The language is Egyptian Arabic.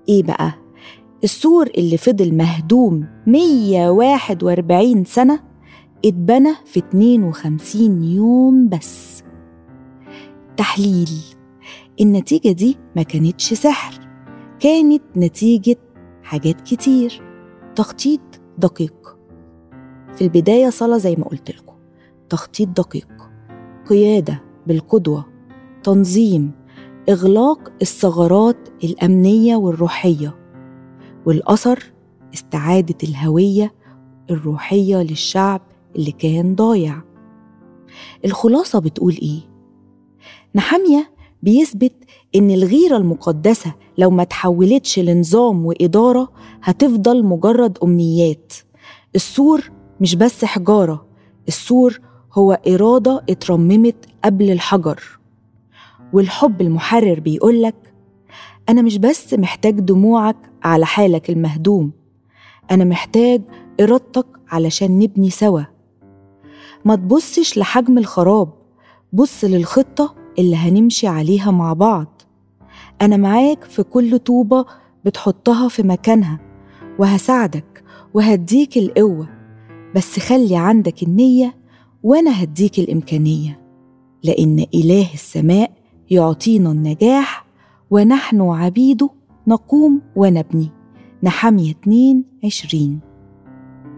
إيه بقى؟ السور اللي فضل مهدوم 141 سنة اتبنى في 52 يوم بس تحليل النتيجة دي ما كانتش سحر كانت نتيجة حاجات كتير تخطيط دقيق في البداية صلاة زي ما قلت لكم تخطيط دقيق قيادة بالقدوة تنظيم إغلاق الثغرات الأمنية والروحية والأثر استعادة الهوية الروحية للشعب اللي كان ضايع الخلاصة بتقول إيه؟ نحامية بيثبت إن الغيرة المقدسة لو ما تحولتش لنظام وإدارة هتفضل مجرد أمنيات السور مش بس حجارة السور هو إرادة اترممت قبل الحجر والحب المحرر بيقولك أنا مش بس محتاج دموعك على حالك المهدوم أنا محتاج إرادتك علشان نبني سوا ما تبصش لحجم الخراب بص للخطة اللي هنمشي عليها مع بعض أنا معاك في كل طوبة بتحطها في مكانها وهساعدك وهديك القوة بس خلي عندك النية وأنا هديك الإمكانية لأن إله السماء يعطينا النجاح ونحن عبيده نقوم ونبني نحمية 2 عشرين